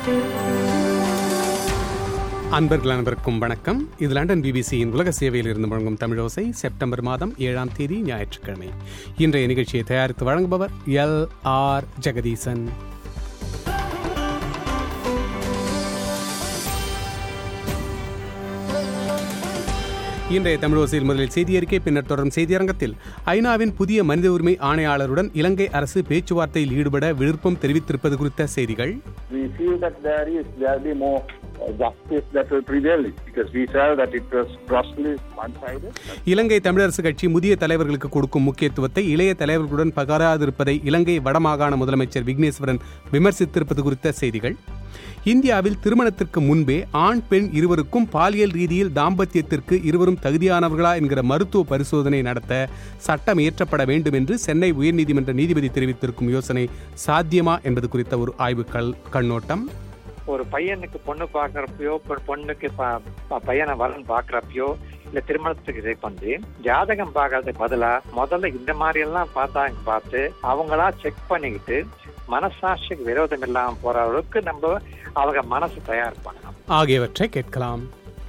அன்பர்கள் அனைவருக்கும் வணக்கம் இது லண்டன் பிபிசியின் உலக சேவையில் இருந்து வழங்கும் தமிழோசை செப்டம்பர் மாதம் ஏழாம் தேதி ஞாயிற்றுக்கிழமை இன்றைய நிகழ்ச்சியை தயாரித்து வழங்குபவர் எல் ஆர் ஜெகதீசன் இன்றைய தமிழோசையில் முதலில் செய்தி அறிக்கை பின்னர் தொடரும் செய்தியரங்கத்தில் ஐநாவின் புதிய மனித உரிமை ஆணையாளருடன் இலங்கை அரசு பேச்சுவார்த்தையில் ஈடுபட விருப்பம் தெரிவித்திருப்பது குறித்த செய்திகள் we feel that there is there will be more uh, justice that will prevail because we felt that it was grossly one-sided. இலங்கை தமிழரசு கட்சி முதிய தலைவர்களுக்கு கொடுக்கும் முக்கியத்துவத்தை இளைய தலைவர்களுடன் பகிராதிருப்பதை இலங்கை வடமாகாண முதலமைச்சர் விக்னேஸ்வரன் விமர்சித்திருப்பது குறித்த செய்திகள் இந்தியாவில் திருமணத்திற்கு முன்பே ஆண் பெண் இருவருக்கும் பாலியல் ரீதியில் தாம்பத்தியத்திற்கு இருவரும் தகுதியானவர்களா என்கிற மருத்துவ பரிசோதனை நடத்த சட்டம் இயற்றப்பட வேண்டும் என்று சென்னை உயர்நீதிமன்ற நீதிபதி தெரிவித்திருக்கும் யோசனை சாத்தியமா என்பது குறித்த ஒரு ஆய்வு கல் கண்ணோட்டம் ஒரு பையனுக்கு பொண்ணு பாக்குறப்பயோ பொ- பொண்ணுக்கு ப- ப- பையனை வரன் பாக்குறப்பயோ இல்ல திருமணத்துக்கு இதை பண்ணி ஜாதகம் பார்க்கறதுக்கு பதிலா முதல்ல இந்த மாதிரி எல்லாம் பார்த்தாங்க பார்த்து அவங்களா செக் பண்ணிக்கிட்டு மனசாட்சிக்கு விரோதம் இல்லாம போற அளவுக்கு நம்ம அவங்க மனசு தயார் பண்ணணும் ஆகியவற்றை கேட்கலாம்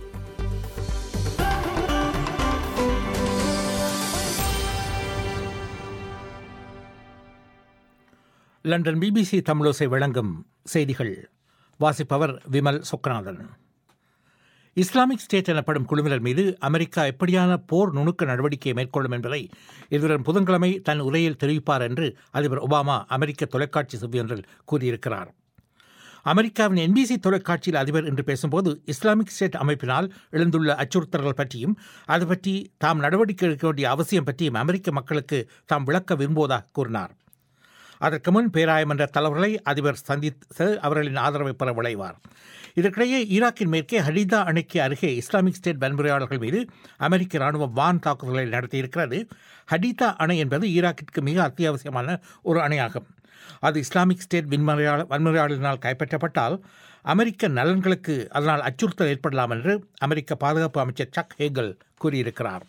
லண்டன் பிபிசி தமிழோசை வழங்கும் செய்திகள் வாசிப்பவர் விமல் சொக்கநாதன் இஸ்லாமிக் ஸ்டேட் எனப்படும் குழுவினர் மீது அமெரிக்கா எப்படியான போர் நுணுக்க நடவடிக்கையை மேற்கொள்ளும் என்பதை எதிர்வரும் புதன்கிழமை தன் உரையில் தெரிவிப்பார் என்று அதிபர் ஒபாமா அமெரிக்க தொலைக்காட்சி செவ்வியொன்றில் கூறியிருக்கிறார் அமெரிக்காவின் என்பிசி தொலைக்காட்சியில் அதிபர் என்று பேசும்போது இஸ்லாமிக் ஸ்டேட் அமைப்பினால் எழுந்துள்ள அச்சுறுத்தல்கள் பற்றியும் அது பற்றி தாம் நடவடிக்கை எடுக்க வேண்டிய அவசியம் பற்றியும் அமெரிக்க மக்களுக்கு தாம் விளக்க விரும்புவதாக கூறினார் அதற்கு முன் பேராயமன்ற தலைவர்களை அதிபர் சந்தித்து அவர்களின் ஆதரவை பெற விளைவார் இதற்கிடையே ஈராக்கின் மேற்கே ஹடிதா அணைக்கு அருகே இஸ்லாமிக் ஸ்டேட் வன்முறையாளர்கள் மீது அமெரிக்க ராணுவம் வான் தாக்குதல்களை நடத்தியிருக்கிறது ஹடிதா அணை என்பது ஈராக்கிற்கு மிக அத்தியாவசியமான ஒரு அணையாகும் அது இஸ்லாமிக் ஸ்டேட் வன்முறையாள வன்முறையாளரினால் கைப்பற்றப்பட்டால் அமெரிக்க நலன்களுக்கு அதனால் அச்சுறுத்தல் ஏற்படலாம் என்று அமெரிக்க பாதுகாப்பு அமைச்சர் சக் ஹேகல் கூறியிருக்கிறார்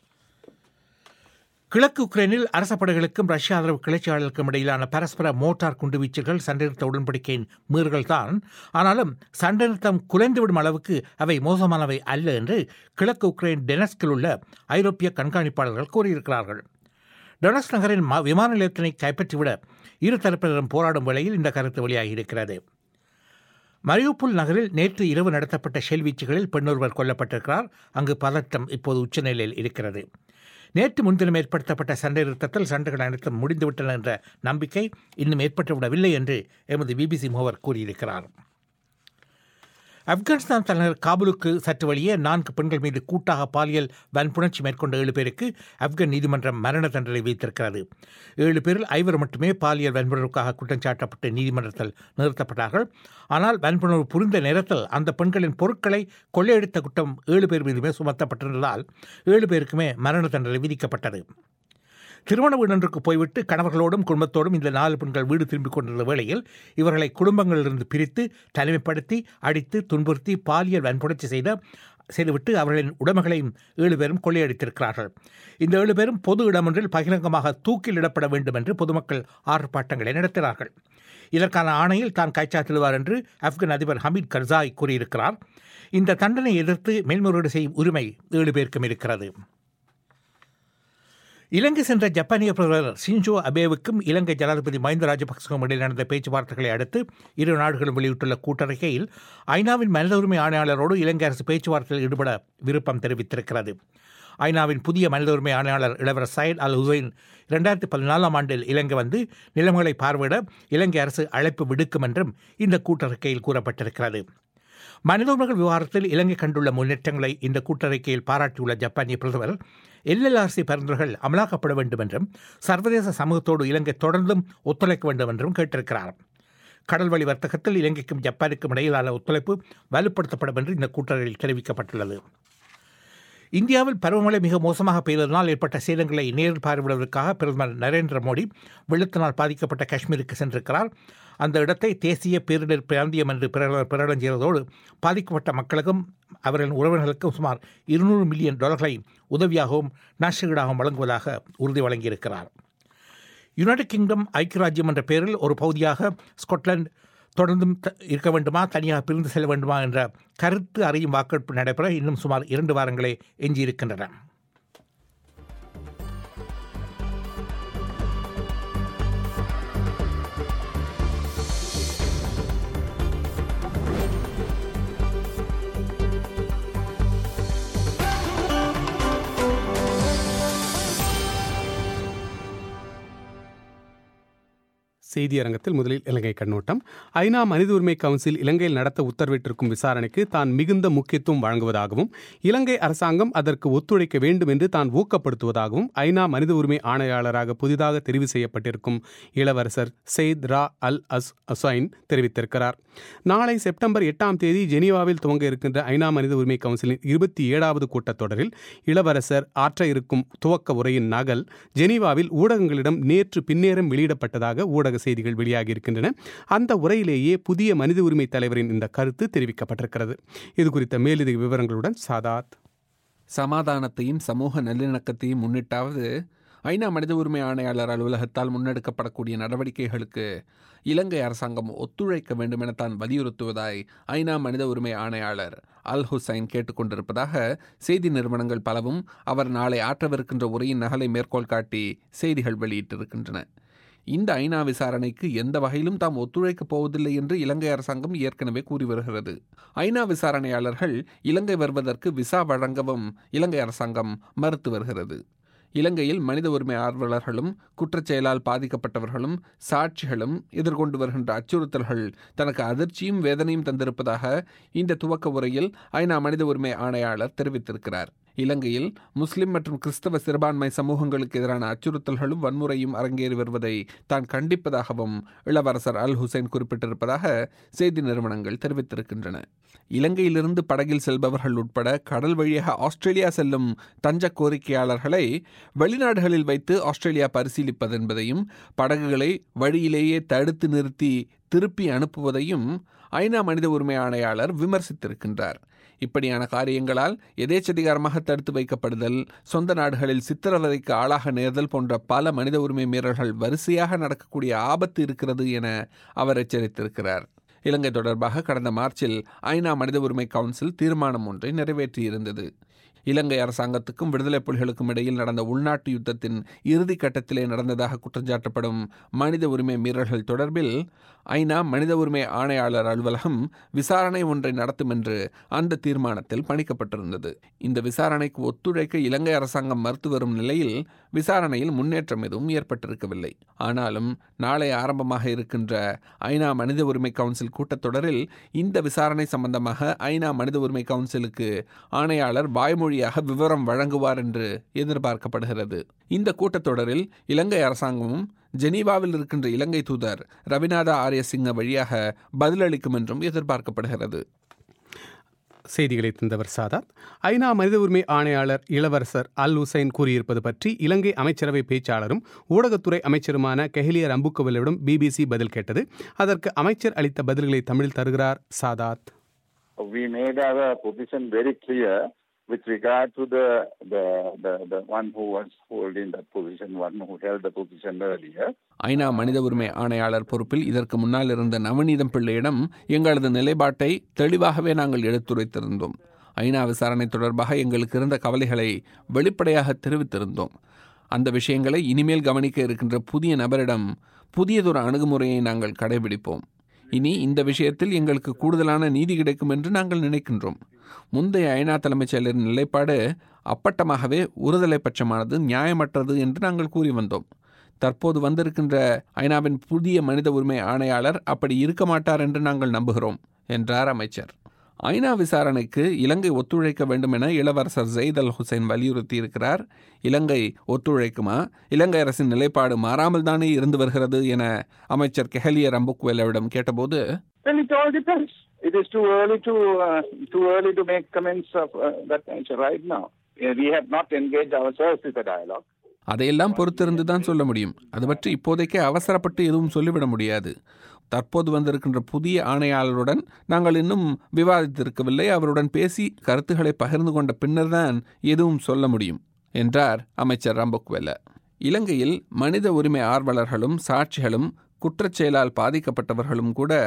கிழக்கு உக்ரைனில் அரச படைகளுக்கும் ரஷ்ய ஆதரவு கிளர்ச்சியாளர்களுக்கும் இடையிலான பரஸ்பர மோட்டார் குண்டுவீச்சுகள் சண்டை உடன்படிக்கையின் மீறுகள் தான் ஆனாலும் சண்டை நிறுத்தம் குலைந்துவிடும் அளவுக்கு அவை மோசமானவை அல்ல என்று கிழக்கு உக்ரைன் டெனஸ்கில் உள்ள ஐரோப்பிய கண்காணிப்பாளர்கள் கூறியிருக்கிறார்கள் டொனஸ் நகரின் ம- விமான நிலையத்தினை கைப்பற்றிவிட இரு தரப்பினரும் போராடும் வேளையில் இந்த கருத்து வெளியாகியிருக்கிறது மரியூப்புல் நகரில் நேற்று இரவு நடத்தப்பட்ட ஷெல் வீச்சுகளில் பெண்ணொருவர் கொல்லப்பட்டிருக்கிறார் அங்கு பதட்டம் இப்போது உச்சநிலையில் இருக்கிறது நேற்று முன்தினம் ஏற்படுத்தப்பட்ட சண்டை நிறுத்தத்தில் சண்டைகள் அனைத்தும் முடிந்துவிட்டன என்ற நம்பிக்கை இன்னும் ஏற்பட்டுவிடவில்லை என்று எமது பிபிசி முகவர் கூறியிருக்கிறார் ஆப்கானிஸ்தான் தலைநகர் காபூலுக்கு சற்று வழியே நான்கு பெண்கள் மீது கூட்டாக பாலியல் வன்புணர்ச்சி மேற்கொண்ட ஏழு பேருக்கு ஆப்கான் நீதிமன்றம் மரண தண்டனை விதித்திருக்கிறது ஏழு பேரில் ஐவர் மட்டுமே பாலியல் வன்புணர்வுக்காக குற்றம் சாட்டப்பட்டு நீதிமன்றத்தில் நிறுத்தப்பட்டார்கள் ஆனால் வன்புணர்வு புரிந்த நேரத்தில் அந்த பெண்களின் பொருட்களை கொள்ளையடித்த குற்றம் ஏழு பேர் மீதுமே சுமத்தப்பட்டிருந்ததால் ஏழு பேருக்குமே மரண தண்டனை விதிக்கப்பட்டது திருமண வீடொன்றுக்கு போய்விட்டு கணவர்களோடும் குடும்பத்தோடும் இந்த நாலு பெண்கள் வீடு திரும்பிக் கொண்டிருந்த வேளையில் இவர்களை குடும்பங்களிலிருந்து பிரித்து தனிமைப்படுத்தி அடித்து துன்புறுத்தி பாலியல் வன்புணர்ச்சி செய்த செய்துவிட்டு அவர்களின் உடைமைகளையும் ஏழு பேரும் கொள்ளையடித்திருக்கிறார்கள் இந்த ஏழு பேரும் பொது இடமொன்றில் பகிரங்கமாக தூக்கில் இடப்பட வேண்டும் என்று பொதுமக்கள் ஆர்ப்பாட்டங்களை நடத்தினார்கள் இதற்கான ஆணையில் தான் கைச்சாத்திடுவார் என்று ஆப்கன் அதிபர் ஹமீத் கர்சாய் கூறியிருக்கிறார் இந்த தண்டனை எதிர்த்து மேல்முறையீடு செய்யும் உரிமை ஏழு பேருக்கும் இருக்கிறது இலங்கை சென்ற ஜப்பானிய பிரதமர் ஷின்ஜோ அபேவுக்கும் இலங்கை ஜனாதிபதி மஹிந்த ராஜபக்சவும் இடையில் நடந்த பேச்சுவார்த்தைகளை அடுத்து இரு நாடுகளும் வெளியிட்டுள்ள கூட்டறிக்கையில் ஐநாவின் மனித உரிமை ஆணையாளரோடு இலங்கை அரசு பேச்சுவார்த்தையில் ஈடுபட விருப்பம் தெரிவித்திருக்கிறது ஐநாவின் புதிய மனித உரிமை ஆணையாளர் இளவரசர் சயத் அல் ஹுசைன் இரண்டாயிரத்தி பதினாலாம் ஆண்டில் இலங்கை வந்து நிலைமைகளை பார்வையிட இலங்கை அரசு அழைப்பு விடுக்கும் என்றும் இந்த கூட்டறிக்கையில் கூறப்பட்டிருக்கிறது மனித உரிமைகள் விவகாரத்தில் இலங்கை கண்டுள்ள முன்னேற்றங்களை இந்த கூட்டறிக்கையில் பாராட்டியுள்ள ஜப்பானிய பிரதமர் எல்எல்ஆர்சி பரிந்துரைகள் அமலாக்கப்பட வேண்டும் என்றும் சர்வதேச சமூகத்தோடு இலங்கை தொடர்ந்தும் ஒத்துழைக்க வேண்டும் என்றும் கேட்டிருக்கிறார் கடல்வழி வர்த்தகத்தில் இலங்கைக்கும் ஜப்பானுக்கும் இடையிலான ஒத்துழைப்பு வலுப்படுத்தப்படும் என்று இந்த கூட்டறிக்கையில் தெரிவிக்கப்பட்டுள்ளது இந்தியாவில் பருவமழை மிக மோசமாக பெய்ததனால் ஏற்பட்ட சேதங்களை நேரில் பார்வையிடுவதற்காக பிரதமர் நரேந்திர மோடி வெள்ளத்தினால் பாதிக்கப்பட்ட காஷ்மீருக்கு சென்றிருக்கிறார் அந்த இடத்தை தேசிய பேரிடர் பிராந்தியம் என்று பிரகடனம் பிரகடனம் செய்ததோடு பாதிக்கப்பட்ட மக்களுக்கும் அவர்களின் உறவினர்களுக்கும் சுமார் இருநூறு மில்லியன் டாலர்களை உதவியாகவும் நஷ்டீடாகவும் வழங்குவதாக உறுதி வழங்கியிருக்கிறார் யுனைடெட் கிங்டம் ஐக்கிய ராஜ்யம் என்ற பெயரில் ஒரு பகுதியாக ஸ்காட்லாந்து தொடர்ந்தும் த- இருக்க வேண்டுமா தனியாக பிரிந்து செல்ல வேண்டுமா என்ற கருத்து அறியும் வாக்கெடுப்பு நடைபெற இன்னும் சுமார் இரண்டு வாரங்களே எஞ்சியிருக்கின்றன செய்தி அரங்கத்தில் முதலில் இலங்கை கண்ணோட்டம் ஐநா மனித உரிமை கவுன்சில் இலங்கையில் நடத்த உத்தரவிட்டிருக்கும் விசாரணைக்கு தான் மிகுந்த முக்கியத்துவம் வழங்குவதாகவும் இலங்கை அரசாங்கம் அதற்கு ஒத்துழைக்க வேண்டும் என்று தான் ஊக்கப்படுத்துவதாகவும் ஐநா மனித உரிமை ஆணையாளராக புதிதாக தெரிவு செய்யப்பட்டிருக்கும் இளவரசர் செயித் ரா அல் அஸ் அசைன் தெரிவித்திருக்கிறார் நாளை செப்டம்பர் எட்டாம் தேதி ஜெனீவாவில் துவங்க இருக்கின்ற ஐநா மனித உரிமை கவுன்சிலின் இருபத்தி ஏழாவது கூட்டத்தொடரில் இளவரசர் ஆற்ற இருக்கும் துவக்க உரையின் நகல் ஜெனீவாவில் ஊடகங்களிடம் நேற்று பின்னேரம் வெளியிடப்பட்டதாக ஊடக செய்திகள் வெளியாகியிருக்கின்றன அந்த உரையிலேயே புதிய மனித உரிமை தலைவரின் இந்த கருத்து தெரிவிக்கப்பட்டிருக்கிறது இது குறித்த மேலதிக விவரங்களுடன் சாதாத் சமாதானத்தையும் சமூக நல்லிணக்கத்தையும் முன்னிட்டாவது ஐநா மனித உரிமை ஆணையாளர் அலுவலகத்தால் முன்னெடுக்கப்படக்கூடிய நடவடிக்கைகளுக்கு இலங்கை அரசாங்கம் ஒத்துழைக்க வேண்டும் என தான் வலியுறுத்துவதாய் ஐநா மனித உரிமை ஆணையாளர் அல் ஹுசைன் கேட்டுக்கொண்டிருப்பதாக செய்தி நிறுவனங்கள் பலவும் அவர் நாளை ஆற்றவிருக்கின்ற உரையின் நகலை மேற்கோள் காட்டி செய்திகள் வெளியிட்டிருக்கின்றன இந்த ஐநா விசாரணைக்கு எந்த வகையிலும் தாம் ஒத்துழைக்கப் போவதில்லை என்று இலங்கை அரசாங்கம் ஏற்கனவே கூறி வருகிறது ஐநா விசாரணையாளர்கள் இலங்கை வருவதற்கு விசா வழங்கவும் இலங்கை அரசாங்கம் மறுத்து வருகிறது இலங்கையில் மனித உரிமை ஆர்வலர்களும் குற்றச்செயலால் பாதிக்கப்பட்டவர்களும் சாட்சிகளும் எதிர்கொண்டு வருகின்ற அச்சுறுத்தல்கள் தனக்கு அதிர்ச்சியும் வேதனையும் தந்திருப்பதாக இந்த துவக்க உரையில் ஐநா மனித உரிமை ஆணையாளர் தெரிவித்திருக்கிறார் இலங்கையில் முஸ்லிம் மற்றும் கிறிஸ்தவ சிறுபான்மை சமூகங்களுக்கு எதிரான அச்சுறுத்தல்களும் வன்முறையும் அரங்கேறி வருவதை தான் கண்டிப்பதாகவும் இளவரசர் அல் ஹுசைன் குறிப்பிட்டிருப்பதாக செய்தி நிறுவனங்கள் தெரிவித்திருக்கின்றன இலங்கையிலிருந்து படகில் செல்பவர்கள் உட்பட கடல் வழியாக ஆஸ்திரேலியா செல்லும் தஞ்ச கோரிக்கையாளர்களை வெளிநாடுகளில் வைத்து ஆஸ்திரேலியா பரிசீலிப்பதென்பதையும் படகுகளை வழியிலேயே தடுத்து நிறுத்தி திருப்பி அனுப்புவதையும் ஐநா மனித உரிமை ஆணையாளர் விமர்சித்திருக்கின்றார் இப்படியான காரியங்களால் எதேச்சதிகாரமாக தடுத்து வைக்கப்படுதல் சொந்த நாடுகளில் சித்திரவதைக்கு ஆளாக நேர்தல் போன்ற பல மனித உரிமை மீறல்கள் வரிசையாக நடக்கக்கூடிய ஆபத்து இருக்கிறது என அவர் எச்சரித்திருக்கிறார் இலங்கை தொடர்பாக கடந்த மார்ச்சில் ஐநா மனித உரிமை கவுன்சில் தீர்மானம் ஒன்றை நிறைவேற்றியிருந்தது இலங்கை அரசாங்கத்துக்கும் விடுதலை புலிகளுக்கும் இடையில் நடந்த உள்நாட்டு யுத்தத்தின் இறுதி கட்டத்திலே நடந்ததாக குற்றஞ்சாட்டப்படும் மனித உரிமை மீறல்கள் தொடர்பில் ஐநா மனித உரிமை ஆணையாளர் அலுவலகம் விசாரணை ஒன்றை நடத்தும் என்று அந்த தீர்மானத்தில் பணிக்கப்பட்டிருந்தது இந்த விசாரணைக்கு ஒத்துழைக்க இலங்கை அரசாங்கம் மறுத்து வரும் நிலையில் விசாரணையில் முன்னேற்றம் எதுவும் ஏற்பட்டிருக்கவில்லை ஆனாலும் நாளை ஆரம்பமாக இருக்கின்ற ஐநா மனித உரிமை கவுன்சில் கூட்டத்தொடரில் இந்த விசாரணை சம்பந்தமாக ஐநா மனித உரிமை கவுன்சிலுக்கு ஆணையாளர் வாய்மொழியாக விவரம் வழங்குவார் என்று எதிர்பார்க்கப்படுகிறது இந்த கூட்டத்தொடரில் இலங்கை அரசாங்கமும் ஜெனீவாவில் இருக்கின்ற இலங்கை தூதர் ரவிநாதா ஆரியசிங்க வழியாக பதிலளிக்கும் என்றும் எதிர்பார்க்கப்படுகிறது செய்திகளை தந்தவர் சாதாத் ஐநா மனித உரிமை ஆணையாளர் இளவரசர் அல் ஹுசைன் கூறியிருப்பது பற்றி இலங்கை அமைச்சரவை பேச்சாளரும் ஊடகத்துறை அமைச்சருமான கெஹலியர் அம்புக்கவலிடம் பிபிசி பதில் கேட்டது அதற்கு அமைச்சர் அளித்த பதில்களை தமிழில் தருகிறார் சாதாத் We made our position very clear with regard to the, the, the, the one who was holding that position, one who held the position earlier. ஐநா மனித உரிமை ஆணையாளர் பொறுப்பில் இதற்கு முன்னால் இருந்த நவநீதம் பிள்ளையிடம் எங்களது நிலைப்பாட்டை தெளிவாகவே நாங்கள் எடுத்துரைத்திருந்தோம் ஐநா விசாரணை தொடர்பாக எங்களுக்கு இருந்த கவலைகளை வெளிப்படையாக தெரிவித்திருந்தோம் அந்த விஷயங்களை இனிமேல் கவனிக்க இருக்கின்ற புதிய நபரிடம் புதியதொரு அணுகுமுறையை நாங்கள் கடைபிடிப்போம் இனி இந்த விஷயத்தில் எங்களுக்கு கூடுதலான நீதி கிடைக்கும் என்று நாங்கள் நினைக்கின்றோம் முந்தைய ஐநா தலைமைச் செயலரின் நிலைப்பாடு அப்பட்டமாகவே ஒருதலை பட்சமானது நியாயமற்றது என்று நாங்கள் கூறி வந்தோம் தற்போது வந்திருக்கின்ற ஐநாவின் புதிய மனித உரிமை ஆணையாளர் அப்படி இருக்க மாட்டார் என்று நாங்கள் நம்புகிறோம் என்றார் அமைச்சர் ஐநா விசாரணைக்கு இலங்கை ஒத்துழைக்க வேண்டும் என இளவரசர் ஜெயித் அல் ஹுசைன் வலியுறுத்தி இருக்கிறார் இலங்கை ஒத்துழைக்குமா இலங்கை அரசின் நிலைப்பாடு மாறாமல் தானே இருந்து வருகிறது என அமைச்சர் கெஹலியர் அம்புக்வேலவிடம் கேட்டபோது Well, it all depends. It is too early to uh, too early to make comments of uh, that nature right now. Uh, We have not engaged ourselves with a dialogue. அதையெல்லாம் பொறுத்திருந்து தான் சொல்ல முடியும் அது பற்றி இப்போதைக்கே அவசரப்பட்டு எதுவும் சொல்லிவிட முடியாது தற்போது வந்திருக்கின்ற புதிய ஆணையாளருடன் நாங்கள் இன்னும் விவாதித்திருக்கவில்லை அவருடன் பேசி கருத்துக்களை பகிர்ந்து கொண்ட பின்னர்தான் எதுவும் சொல்ல முடியும் என்றார் அமைச்சர் ரம்புக்வெல்ல இலங்கையில் மனித உரிமை ஆர்வலர்களும் சாட்சிகளும் குற்றச்செயலால் பாதிக்கப்பட்டவர்களும் கூட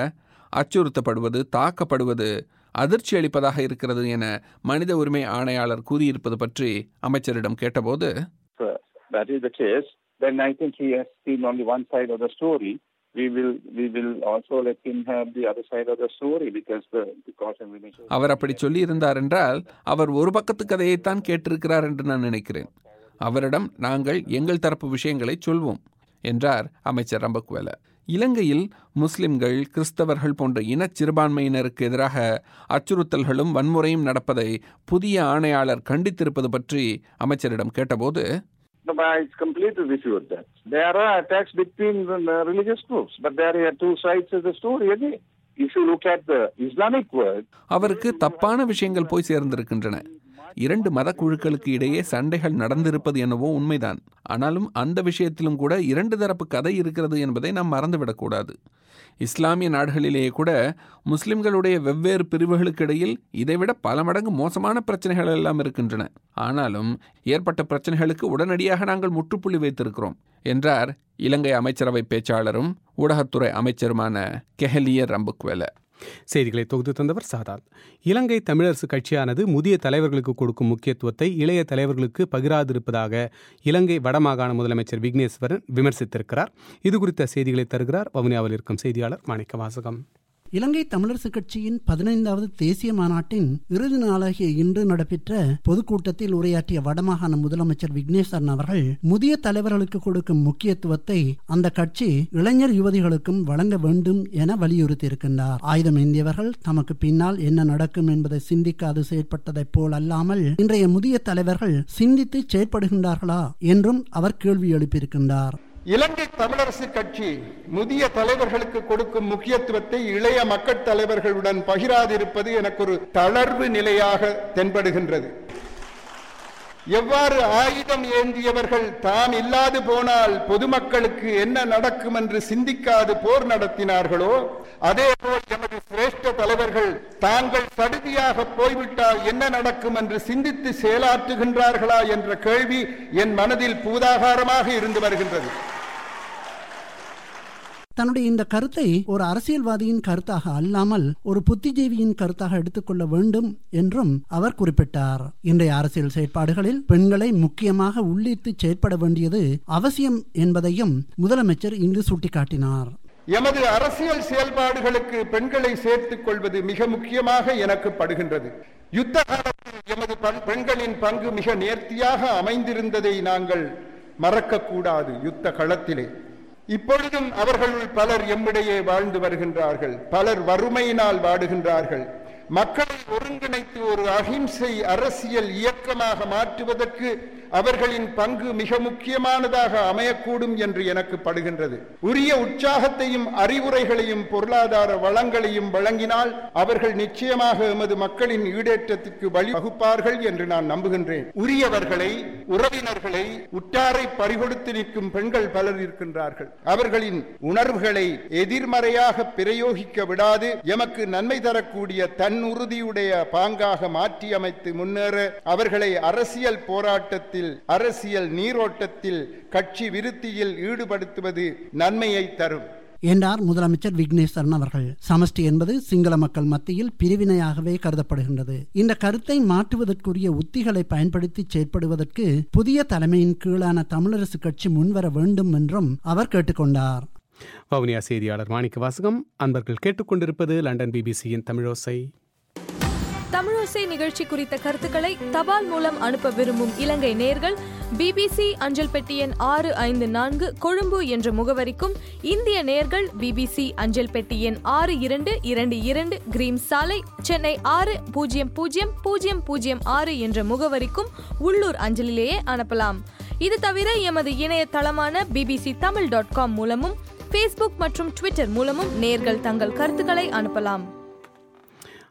அச்சுறுத்தப்படுவது தாக்கப்படுவது அதிர்ச்சி அளிப்பதாக இருக்கிறது என மனித உரிமை ஆணையாளர் கூறியிருப்பது பற்றி அமைச்சரிடம் கேட்டபோது If uh, that is the case, then I think he has seen only one side of the story. We will we will also let him have the other side of the story because the because and we அவர் அப்படி சொல்லியிருந்தார் என்றால் அவர் ஒரு பக்கத்து கதையைத்தான் கேட்டிருக்கிறார் என்று நான் நினைக்கிறேன் அவரிடம் நாங்கள் எங்கள் தரப்பு விஷயங்களை சொல்வோம் என்றார் அமைச்சர் ரம்பக்வேல இலங்கையில் முஸ்லிம்கள் கிறிஸ்தவர்கள் போன்ற இனச் சிறுபான்மையினருக்கு எதிராக அச்சுறுத்தல்களும் வன்முறையும் நடப்பதை புதிய ஆணையாளர் கண்டித்திருப்பது பற்றி அமைச்சரிடம் கேட்டபோது No, but I completely refute that. There are attacks between the uh, religious groups, but there are two sides of the story again. If you look at the Islamic world, அவருக்கு தப்பான விஷயங்கள் போய் சேர்ந்திருக்கின்றன இரண்டு மத குழுக்களுக்கு இடையே சண்டைகள் நடந்திருப்பது என்னவோ உண்மைதான் ஆனாலும் அந்த விஷயத்திலும் கூட இரண்டு தரப்பு கதை இருக்கிறது என்பதை நாம் மறந்துவிடக்கூடாது இஸ்லாமிய நாடுகளிலேயே கூட முஸ்லிம்களுடைய வெவ்வேறு பிரிவுகளுக்கு இடையில் இதைவிட பல மடங்கு மோசமான பிரச்சனைகள் எல்லாம் இருக்கின்றன ஆனாலும் ஏற்பட்ட பிரச்சனைகளுக்கு உடனடியாக நாங்கள் முற்றுப்புள்ளி வைத்திருக்கிறோம் என்றார் இலங்கை அமைச்சரவை பேச்சாளரும் ஊடகத்துறை அமைச்சருமான கெஹலியர் ரம்புக்வெல செய்திகளை தொகுத்து தந்தவர் சாதாத் இலங்கை தமிழரசு கட்சியானது முதிய தலைவர்களுக்கு கொடுக்கும் முக்கியத்துவத்தை இளைய தலைவர்களுக்கு பகிராதிருப்பதாக இலங்கை வடமாகாண முதலமைச்சர் விக்னேஸ்வரன் விமர்சித்திருக்கிறார் இது குறித்த செய்திகளை தருகிறார் வவுனியாவில் இருக்கும் செய்தியாளர் மாணிக்க வாசகம் இலங்கை தமிழரசு கட்சியின் பதினைந்தாவது தேசிய மாநாட்டின் இறுதி நாளாகிய இன்று நடைபெற்ற பொதுக்கூட்டத்தில் உரையாற்றிய வடமாகாண முதலமைச்சர் விக்னேஸ்வரன் அவர்கள் முதிய தலைவர்களுக்கு கொடுக்கும் முக்கியத்துவத்தை அந்த கட்சி இளைஞர் யுவதிகளுக்கும் வழங்க வேண்டும் என வலியுறுத்தியிருக்கின்றார் ஆயுதம் ஏந்தியவர்கள் தமக்கு பின்னால் என்ன நடக்கும் என்பதை சிந்திக்காது செயற்பட்டதைப் போல் அல்லாமல் இன்றைய முதிய தலைவர்கள் சிந்தித்து செயற்படுகின்றார்களா என்றும் அவர் கேள்வி எழுப்பியிருக்கின்றார் இலங்கை தமிழரசு கட்சி முதிய தலைவர்களுக்கு கொடுக்கும் முக்கியத்துவத்தை இளைய மக்கள் தலைவர்களுடன் பகிராதிருப்பது எனக்கு ஒரு தளர்வு நிலையாக தென்படுகின்றது எவ்வாறு ஆயுதம் ஏந்தியவர்கள் தாம் இல்லாது போனால் பொதுமக்களுக்கு என்ன நடக்கும் என்று சிந்திக்காது போர் நடத்தினார்களோ அதேபோல் எமது சிரேஷ்ட தலைவர்கள் தாங்கள் சடுதியாக போய்விட்டால் என்ன நடக்கும் என்று சிந்தித்து செயலாற்றுகின்றார்களா என்ற கேள்வி என் மனதில் பூதாகாரமாக இருந்து வருகின்றது தன்னுடைய இந்த கருத்தை ஒரு அரசியல்வாதியின் கருத்தாக அல்லாமல் ஒரு புத்திஜீவியின் கருத்தாக எடுத்துக்கொள்ள வேண்டும் என்றும் அவர் குறிப்பிட்டார் இன்றைய அரசியல் செயற்பாடுகளில் பெண்களை முக்கியமாக உள்ளிட்டு செயற்பட வேண்டியது அவசியம் என்பதையும் முதலமைச்சர் இங்கு சுட்டிக்காட்டினார் எமது அரசியல் செயல்பாடுகளுக்கு பெண்களை சேர்த்துக் கொள்வது மிக முக்கியமாக எனக்கு படுகின்றது யுத்த காலத்தில் எமது பெண்களின் பங்கு மிக நேர்த்தியாக அமைந்திருந்ததை நாங்கள் மறக்கக்கூடாது யுத்த களத்திலே இப்பொழுதும் அவர்களுள் பலர் எம்மிடையே வாழ்ந்து வருகின்றார்கள் பலர் வறுமையினால் வாடுகின்றார்கள் மக்களை ஒருங்கிணைத்து ஒரு அகிம்சை அரசியல் இயக்கமாக மாற்றுவதற்கு அவர்களின் பங்கு மிக முக்கியமானதாக அமையக்கூடும் என்று எனக்கு படுகின்றது உரிய உற்சாகத்தையும் அறிவுரைகளையும் பொருளாதார வளங்களையும் வழங்கினால் அவர்கள் நிச்சயமாக எமது மக்களின் ஈடேற்றத்திற்கு வழி வகுப்பார்கள் என்று நான் நம்புகின்றேன் உரியவர்களை உறவினர்களை உற்றாரை பறிகொடுத்து நிற்கும் பெண்கள் பலர் இருக்கின்றார்கள் அவர்களின் உணர்வுகளை எதிர்மறையாக பிரயோகிக்க விடாது எமக்கு நன்மை தரக்கூடிய தன் உறுதியுடைய பாங்காக மாற்றியமைத்து முன்னேற அவர்களை அரசியல் போராட்டத்தில் அரசியல் நீரோட்டத்தில் கட்சி விருத்தியில் ஈடுபடுத்துவது நன்மையை தரும் என்றார் முதலமைச்சர் விக்னேஸ்வரன் அவர்கள் சமஷ்டி என்பது சிங்கள மக்கள் மத்தியில் பிரிவினையாகவே கருதப்படுகின்றது இந்த கருத்தை மாற்றுவதற்குரிய உத்திகளை பயன்படுத்தி செயற்படுவதற்கு புதிய தலைமையின் கீழான தமிழரசு கட்சி முன்வர வேண்டும் என்றும் அவர் கேட்டுக்கொண்டார் வவுனியா செய்தியாளர் மாணிக்க வாசகம் அன்பர்கள் கேட்டுக்கொண்டிருப்பது லண்டன் பிபிசியின் தமிழோசை தமிழோசை நிகழ்ச்சி குறித்த கருத்துக்களை தபால் மூலம் அனுப்ப விரும்பும் இலங்கை நேர்கள் பிபிசி அஞ்சல் பெட்டி எண் ஆறு ஐந்து நான்கு கொழும்பு என்ற முகவரிக்கும் இந்திய நேர்கள் பிபிசி அஞ்சல் பெட்டி எண் ஆறு இரண்டு இரண்டு இரண்டு கிரீம் சாலை சென்னை ஆறு பூஜ்ஜியம் பூஜ்ஜியம் பூஜ்ஜியம் பூஜ்ஜியம் ஆறு என்ற முகவரிக்கும் உள்ளூர் அஞ்சலிலேயே அனுப்பலாம் இது தவிர எமது இணையதளமான பிபிசி தமிழ் டாட் காம் மூலமும் ஃபேஸ்புக் மற்றும் ட்விட்டர் மூலமும் நேர்கள் தங்கள் கருத்துக்களை அனுப்பலாம்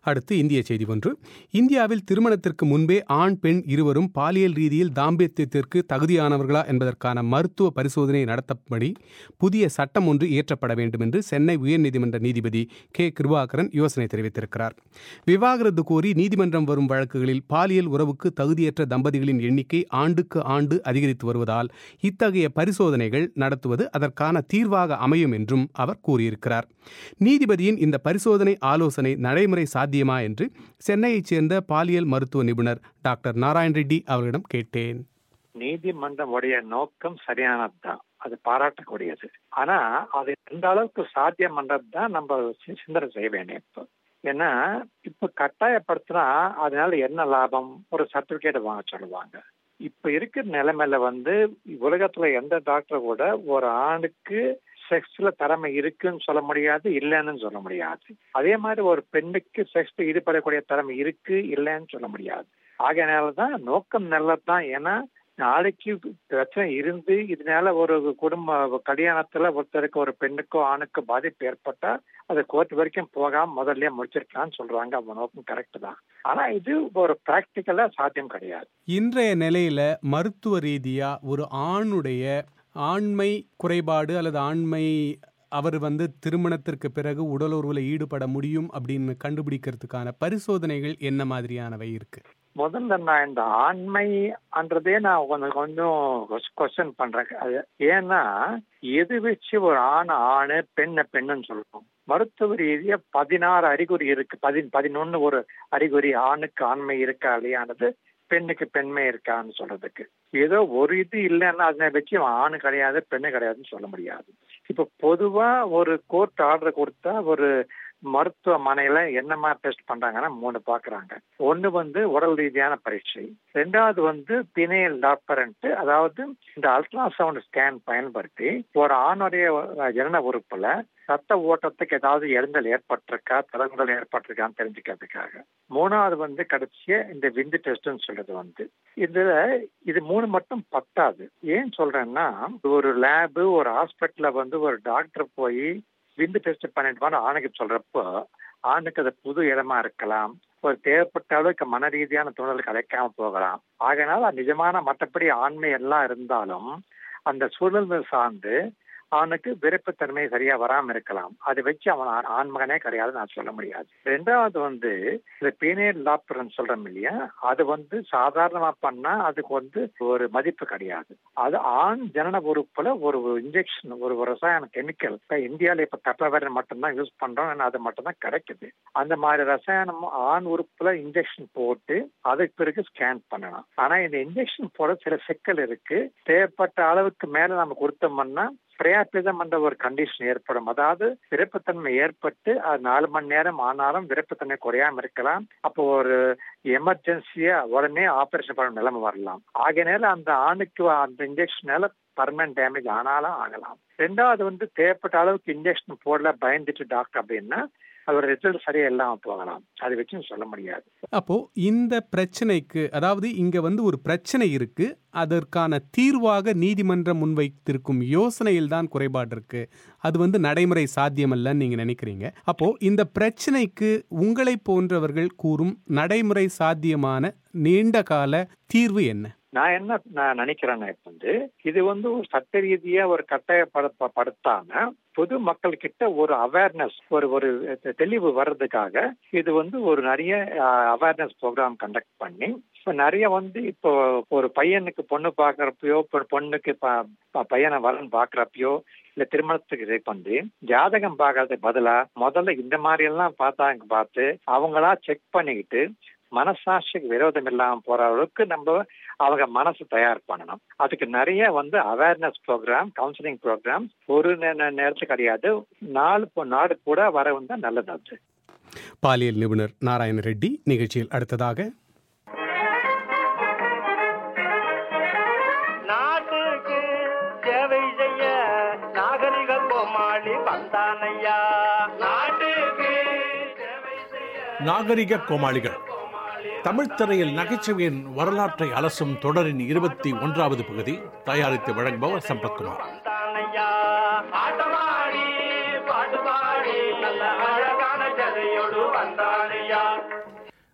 அடுத்து இந்திய செய்தி ஒன்று இந்தியாவில் திருமணத்திற்கு முன்பே ஆண் பெண் இருவரும் பாலியல் ரீதியில் தாம்பத்தியத்திற்கு தகுதியானவர்களா என்பதற்கான மருத்துவ பரிசோதனை நடத்தப்படி புதிய சட்டம் ஒன்று இயற்றப்பட வேண்டும் என்று சென்னை உயர்நீதிமன்ற நீதிபதி கே கிருபாகரன் யோசனை தெரிவித்திருக்கிறார் விவாகரத்து கோரி நீதிமன்றம் வரும் வழக்குகளில் பாலியல் உறவுக்கு தகுதியற்ற தம்பதிகளின் எண்ணிக்கை ஆண்டுக்கு ஆண்டு அதிகரித்து வருவதால் இத்தகைய பரிசோதனைகள் நடத்துவது அதற்கான தீர்வாக அமையும் என்றும் அவர் கூறியிருக்கிறார் நீதிபதியின் இந்த பரிசோதனை ஆலோசனை நடைமுறை சாத்தியமா என்று சென்னையைச் சேர்ந்த பாலியல் மருத்துவ நிபுணர் டாக்டர் நாராயண் ரெட்டி அவர்களிடம் கேட்டேன் நீதிமன்றம் உடைய நோக்கம் சரியானதுதான் அது பாராட்டக்கூடியது ஆனா அது எந்த அளவுக்கு சாத்தியம் பண்றதுதான் நம்ம சி- சிந்தனை செய்ய வேண்டிய இப்போ ஏன்னா இப்ப கட்டாயப்படுத்தினா அதனால என்ன லாபம் ஒரு சர்டிபிகேட் வாங்க சொல்லுவாங்க இப்ப இருக்கிற நிலைமையில வந்து உலகத்துல எந்த டாக்டர் கூட ஒரு ஆணுக்கு செக்ஸ்ல திறமை இருக்குன்னு சொல்ல முடியாது இல்லைன்னு சொல்ல முடியாது அதே மாதிரி ஒரு பெண்ணுக்கு செக்ஸ்ல ஈடுபடக்கூடிய திறமை இருக்கு இல்லைன்னு சொல்ல முடியாது ஆகையினாலதான் நோக்கம் நல்லதுதான் ஏன்னா நாளைக்கு பிரச்சனை இருந்து இதனால ஒரு குடும்ப கல்யாணத்துல ஒருத்தருக்கு ஒரு பெண்ணுக்கோ ஆணுக்கோ பாதிப்பு ஏற்பட்டா அது கோர்ட் வரைக்கும் போகாம முதல்ல முடிச்சிருக்கலாம்னு சொல்றாங்க அவங்க நோக்கம் கரெக்ட் தான் ஆனா இது ஒரு பிராக்டிக்கலா சாத்தியம் கிடையாது இன்றைய நிலையில மருத்துவ ரீதியா ஒரு ஆணுடைய ஆண்மை குறைபாடு அல்லது ஆண்மை அவர் வந்து திருமணத்திற்கு பிறகு உடலுறவுல ஈடுபட முடியும் அப்படின்னு கண்டுபிடிக்கிறதுக்கான பரிசோதனைகள் என்ன மாதிரியானவை இருக்கு முதல்ல நான் இந்த ஆண்மைன்றதே நான் கொஞ்சம் கொஞ்சம் கொஸ்டின் பண்றேன் அது ஏன்னா எது வச்சு ஒரு ஆண் ஆணு பெண்ணை பெண்ணுன்னு சொல்லுவோம் மருத்துவ ரீதியா பதினாறு அறிகுறி இருக்கு பதி பதினொன்னு ஒரு அறிகுறி ஆணுக்கு ஆண்மை இருக்கா இல்லையானது பெண்ணுக்கு பெண்மை இருக்கான்னு சொல்றதுக்கு ஏதோ ஒரு இது இல்லைன்னா அதனை வச்சு அவன் ஆணு கிடையாது பெண்ணு கிடையாதுன்னு சொல்ல முடியாது இப்ப பொதுவா ஒரு கோர்ட் ஆர்டர் கொடுத்தா ஒரு மருத்துவமனையில என்னமா டெஸ்ட் பண்றாங்கன்னா மூணு பாக்குறாங்க ஒண்ணு வந்து உடல் ரீதியான பரீட்சை ரெண்டாவது வந்து பிணையல் டாக்டர்ன்ட்டு அதாவது இந்த அல்ட்ராசவுண்ட் ஸ்கேன் பயன்படுத்தி ஒரு ஆணுடைய ஜனன உறுப்புல ரத்த ஓட்டத்துக்கு ஏதாவது இழந்தல் ஏற்பட்டிருக்கா தடங்கள் ஏற்பட்டிருக்கான்னு தெரிஞ்சுக்கிறதுக்காக மூணாவது வந்து கடைசியா இந்த விந்து டெஸ்ட்னு சொல்றது வந்து இதுல இது மூணு மட்டும் பத்தாது ஏன் சொல்றேன்னா ஒரு லேபு ஒரு ஹாஸ்பிட்டல்ல வந்து ஒரு டாக்டர் போய் விந்து டெஸ்ட் பண்ணிட்டு வான்னு ஆணுக்கு சொல்றப்போ ஆணுக்கு அது புது இடமா இருக்கலாம் ஒரு தேவைப்பட்ட அளவுக்கு மன ரீதியான தூண்டல் கிடைக்காம போகலாம் ஆகையினால நிஜமான மற்றபடி ஆண்மை எல்லாம் இருந்தாலும் அந்த சூழல் சார்ந்து அவனுக்கு விருப்பத்தன்மை சரியா வராம இருக்கலாம் அதை வச்சு அவன் ஆண்- ஆண்மகனே கிடையாது நான் சொல்ல முடியாது ரெண்டாவது வந்து இந்த பீனியல் லாப்டர்னு சொல்றோம் இல்லையா அது வந்து சாதாரணமா பண்ணா அதுக்கு வந்து ஒரு மதிப்பு கிடையாது அது ஆண் ஜனன உறுப்புல ஒரு இன்ஜெக்ஷன் ஒரு ஒரு ரசாயன கெமிக்கல் இப்ப இந்தியால இப்ப தப்பவேரன் மட்டும்தான் யூஸ் பண்றோம் ஆனா அது மட்டும்தான் கிடைக்குது அந்த மாதிரி ரசாயனம் ஆண் உறுப்புல இன்ஜெக்ஷன் போட்டு அதுக்கு பிறகு ஸ்கேன் பண்ணலாம் ஆனா இந்த இன்ஜெக்ஷன் போட சில சிக்கல் இருக்கு தேவைப்பட்ட அளவுக்கு மேல நம்ம கொடுத்தோம்னா பிரயாபிதம் என்ற ஒரு கண்டிஷன் ஏற்படும் அதாவது விருப்பத்தன்மை ஏற்பட்டு அது நாலு மணி நேரம் ஆனாலும் விருப்பத்தன்மை குறையாம இருக்கலாம் அப்போ ஒரு எமர்ஜென்சியா உடனே ஆபரேஷன் பண்ண நிலைமை வரலாம் ஆகையினால அந்த ஆணுக்கு அந்த இன்ஜெக்ஷனால பர்மனன்ட் டேமேஜ் ஆனாலும் ஆகலாம் ரெண்டாவது வந்து தேவைப்பட்ட அளவுக்கு இன்ஜெக்ஷன் போடல பயந்துட்டு டாக்டர் அப்படின்னா அதோட ரிசல்ட் சரியா இல்லாம போகலாம் அதை வச்சு சொல்ல முடியாது அப்போ இந்த பிரச்சனைக்கு அதாவது இங்க வந்து ஒரு பிரச்சனை இருக்கு அதற்கான தீர்வாக நீதிமன்றம் முன்வைத்திருக்கும் யோசனையில் தான் குறைபாடு இருக்கு அது வந்து நடைமுறை சாத்தியமல்லன்னு நீங்க நினைக்கிறீங்க அப்போ இந்த பிரச்சனைக்கு உங்களை போன்றவர்கள் கூறும் நடைமுறை சாத்தியமான நீண்ட கால தீர்வு என்ன நான் என்ன நான் நினைக்கிறேன்னா இப்ப வந்து இது வந்து ஒரு சட்ட ரீதியா ஒரு கட்டாயப்படுத்த படுத்தாம பொது மக்கள் கிட்ட ஒரு அவேர்னஸ் ஒரு ஒரு தெளிவு வர்றதுக்காக இது வந்து ஒரு நிறைய அவேர்னஸ் ப்ரோக்ராம் கண்டக்ட் பண்ணி இப்ப நிறைய வந்து இப்போ ஒரு பையனுக்கு பொண்ணு பாக்குறப்பயோ இப்போ பொண்ணுக்கு ப- ப- பையனை வரன் பாக்குறப்பயோ இல்ல திருமணத்துக்கு இது பண்ணி ஜாதகம் பார்க்கறதுக்கு பதிலா முதல்ல இந்த மாதிரி எல்லாம் பார்த்தாங்க பார்த்து அவங்களா செக் பண்ணிக்கிட்டு மனசாட்சிக்கு விரோதம் இல்லாம போற அளவுக்கு நம்ம அவங்க மனசு தயார் பண்ணணும் அதுக்கு நிறைய வந்து அவேர்னஸ் ப்ரோக்ராம் கவுன்சிலிங் ப்ரோக்ராம் ஒரு நே- நே- நேரத்துக்கு கிடையாது நாலு பொ- நாடு கூட வர வந்தா நல்லது அது பாலியல் நிபுணர் நாராயண ரெட்டி நிகழ்ச்சியில் அடுத்ததாக நாட்டுக்கு சேவை செய்ய நாகரிக கோமாளி வந்தானையா நாட்டுக்கு சேவை செய்ய நாகரிக கோமாளிகள் தமிழ்த் திரையில் நகைச்சுவையின் வரலாற்றை அலசும் தொடரின் இருபத்தி ஒன்றாவது பகுதி தயாரித்து வழங்குபவர் சம்பத்குமார் வந்தானையா ஆட்டமாடி பாட்டு பாடி நல்ல அழகான ஜதையோடு வந்தானையா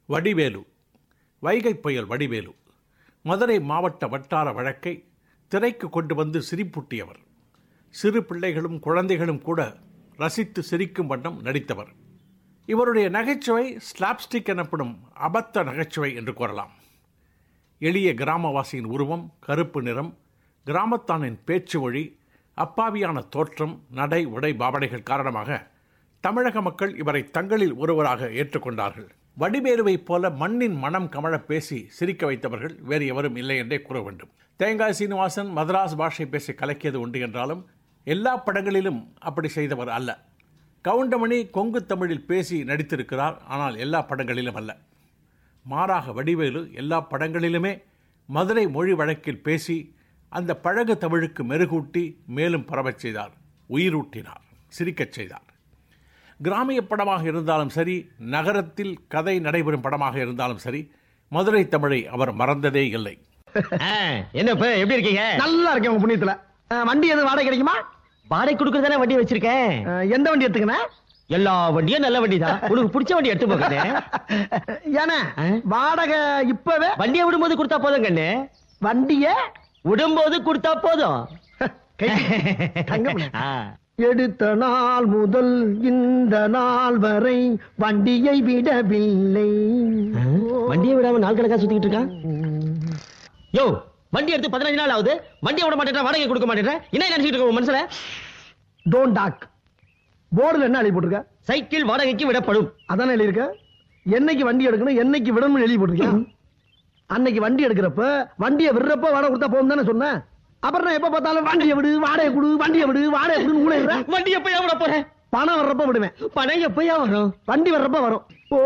வடிவேலு வைகை புயல் வடிவேலு மதுரை மாவட்ட வட்டார வழக்கை திரைக்கு கொண்டு வந்து சிரிப்பூட்டியவர் சிறு பிள்ளைகளும் குழந்தைகளும் கூட ரசித்து சிரிக்கும் வண்ணம் நடித்தவர் இவருடைய நகைச்சுவை ஸ்லாப்ஸ்டிக் எனப்படும் அபத்த நகைச்சுவை என்று கூறலாம் எளிய கிராமவாசியின் உருவம் கருப்பு நிறம் கிராமத்தானின் பேச்சு மொழி அப்பாவியான தோற்றம் நடை உடை பாவனைகள் காரணமாக தமிழக மக்கள் இவரை தங்களில் ஒருவராக ஏற்றுக்கொண்டார்கள் வடிவேலுவைப் போல மண்ணின் மனம் கமழ பேசி சிரிக்க வைத்தவர்கள் வேறு எவரும் இல்லை என்றே கூற வேண்டும் தேங்காய் சீனிவாசன் மதராஸ் பாஷை பேசி கலக்கியது உண்டு என்றாலும் எல்லா படங்களிலும் அப்படி செய்தவர் அல்ல கவுண்டமணி கொங்கு தமிழில் பேசி நடித்திருக்கிறார் ஆனால் எல்லா படங்களிலும் அல்ல மாறாக வடிவேலு எல்லா படங்களிலுமே மதுரை மொழி வழக்கில் பேசி அந்த பழகு தமிழுக்கு மெருகூட்டி மேலும் பரவச் செய்தார் உயிரூட்டினார் சிரிக்கச் செய்தார் கிராமிய படமாக இருந்தாலும் சரி நகரத்தில் கதை நடைபெறும் படமாக இருந்தாலும் சரி மதுரை தமிழை அவர் மறந்ததே இல்லை என்ன இப்ப எப்படி இருக்கீங்க நல்லா இருக்கேன் உங்க புண்ணியத்துல அஹ், வண்டி எதுவும் வாடகை கிடைக்குமா வாடகை கொடுக்கறதானே வண்டி வச்சிருக்கேன் அஹ், எந்த வண்டி எடுத்துக்கண்ணே எல்லா வண்டியும் நல்ல வண்டி தான் உனக்கு பிடிச்ச வண்டி எடுத்து போகிறேன் ஏன்னா வாடகை இப்பவே வண்டியை விடும்போது கொடுத்தா போதும் கண்ணு வண்டிய விடும்போது கொடுத்தா போதும் தங்கமணி. ஆ. எடுத்த நாள் முதல் இந்த நாள் வரை வண்டியை விடவில்லை வண்டியை விடாம நாள் கணக்கா சுத்திக்கிட்டு இருக்கான் யோ வண்டி எடுத்து பதினஞ்சு நாள் ஆகுது வண்டியை விட மாட்டேன் வாடகை கொடுக்க மாட்டேன் என்ன நினைச்சிட்டு இருக்க உன் மனசுல டோன்ட் டாக் போர்டுல என்ன எழுதி போட்டிருக்க சைக்கிள் வாடகைக்கு விடப்படும் அதானே எழுதியிருக்க என்னைக்கு வண்டி எடுக்கணும் என்னைக்கு விடணும்னு எழுதி போட்டிருக்கேன் அன்னைக்கு வண்டி எடுக்கிறப்ப வண்டியை விடுறப்ப வாடகை கொடுத்தா போகும் தானே சொன்னேன் அப்புறம் நான் எப்ப பார்த்தாலும் வண்டியை விடு வாடகை கொடு வண்டியை விடு வாடகை கொடுன்னு கூட இருக்கிறேன் வண்டி எப்பயா விட போறேன் பணம் வர்றப்ப விடுவேன் பணம் எப்பயா வரும் வண்டி வர்றப்ப வரும் ஓ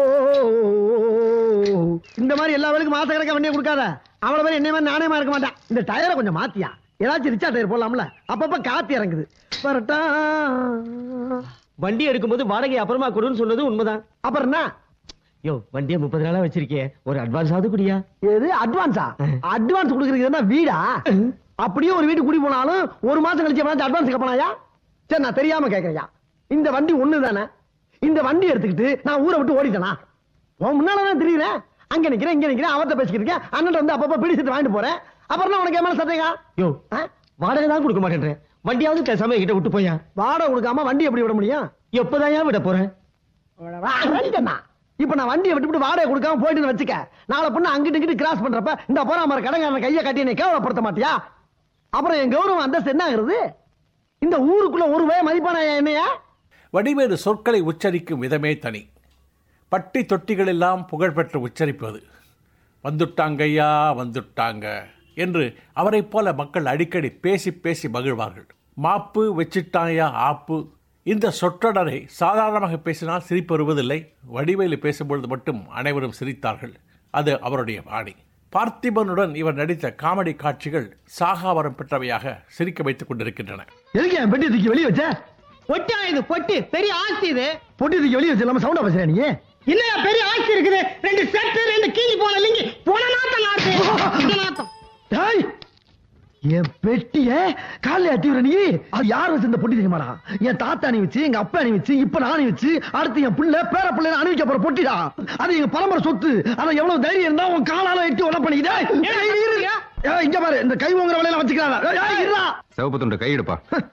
இந்த மாதிரி எல்லா வேலைக்கும் மாச கணக்கா வண்டியை கொடுக்காத அவள மாதிரி என்ன மாதிரி நானே இருக்க மாட்டேன் இந்த டயரை கொஞ்சம் மாத்தியா ஏதாச்சும் ரிச்சா டயர் போடலாம்ல அப்பப்ப காத்து இறங்குது வரட்டா வண்டி எடுக்கும்போது வாடகை அப்புறமா கொடுன்னு சொன்னது உண்மைதான் அப்புறம் என்ன யோ வண்டியை முப்பது நாளா வச்சிருக்கே ஒரு அட்வான்ஸ் ஆகுது குடியா எது அட்வான்ஸா அட்வான்ஸ் கொடுக்கறதுக்கு என்ன வீடா அப்படியே ஒரு வீடு குடி போனாலும் ஒரு மாசம் கழிச்சு எவனாச்சும் அட்வான்ஸ் கேட்பானாயா சரி நான் தெரியாம கேட்கறியா இந்த வண்டி ஒண்ணு தானே இந்த வண்டி எடுத்துக்கிட்டு நான் ஊரை விட்டு ஓடிட்டேனா உன் முன்னால தான் தெரியுறேன் அங்க நிக்கிறேன் இங்க நிக்கிறேன் அவர்த்த பேசிக்கிட்டு இருக்கேன் அண்ணன் வந்து அப்பப்ப பிடிச்சிட்டு வாங்கிட்டு போறேன் அப்புறம் என்ன உனக்கு ஏமான சந்தேகம் யோ வாடகை தான் கொடுக்க மாட்டேன்றேன் வண்டியாவது பேசாம என்கிட்ட விட்டு போயா வாடகை கொடுக்காம வண்டி எப்படி விட முடியும் எப்பதான் விட போறேன் வண்டிட்டேன்னா இப்ப நான் வண்டியை விட்டுவிட்டு வாடகை கொடுக்காம போயிட்டு வச்சுக்க நாளை பொண்ணு அங்கிட்டு இங்கிட்டு கிராஸ் பண்றப்ப இந்த போற மாதிரி கடங்காரன் கையை கட்டி என்னை கேவலப்படுத்த மாட்டியா அப்புறம் என் கௌரவம் அந்தஸ்து என்ன ஆகுறது இந்த ஊருக்குள்ள ஒரு வே மதிப்பான என்னையா வடிவேறு சொற்களை உச்சரிக்கும் விதமே தனி பட்டி தொட்டிகளெல்லாம் புகழ்பெற்று உச்சரிப்பது வந்துட்டாங்கய்யா வந்துட்டாங்க என்று அவரைப் போல மக்கள் அடிக்கடி பேசி பேசி மகிழ்வார்கள் மாப்பு வச்சிட்டாயா ஆப்பு இந்த சொற்றொடரை சாதாரணமாக பேசினால் சிரிப்பு வருவதில்லை வடிவேலு பேசும்பொழுது மட்டும் அனைவரும் சிரித்தார்கள் அது அவருடைய வாணி பார்த்திபனுடன் இவர் நடித்த காமெடி காட்சிகள் சாகாவரம் பெற்றவையாக சிரிக்க வைத்துக் கொண்டிருக்கின்றன எதுக்கு என் பெட்டி தூக்கி வெளியே வச்ச பொட்டா இது பொட்டி பெரிய ஆஸ்தி இது பொட்டி தூக்கி வெளியே வச்சு இல்லாம சவுண்டா பேசுற நீ இல்லையா பெரிய ஆஸ்தி இருக்குது ரெண்டு செட்டு ரெண்டு கீழி போன லிங்கி போன நாத்தம் நாத்து இந்த நாத்தம் டேய் என் பெட்டிய காலைல அட்டி விடுற நீ அது யார் வச்சு இந்த பொட்டி தெரியுமாடா என் தாத்தா அணி வச்சு எங்க அப்பா அணி வச்சு இப்ப நான் அணி வச்சு அடுத்து என் பிள்ளை பேர பிள்ளை அணிவிக்க போற பொட்டிடா அது எங்க பரம்பரை சொத்து அத எவ்வளவு தைரியம் இருந்தா உன் காலால எட்டி உள்ள பண்ணிக்கிட்டே இங்க பாரு இந்த கை ஓங்குற வேலையில வச்சுக்கிறாங்க சிவப்பு துண்டு கையெடுப்பா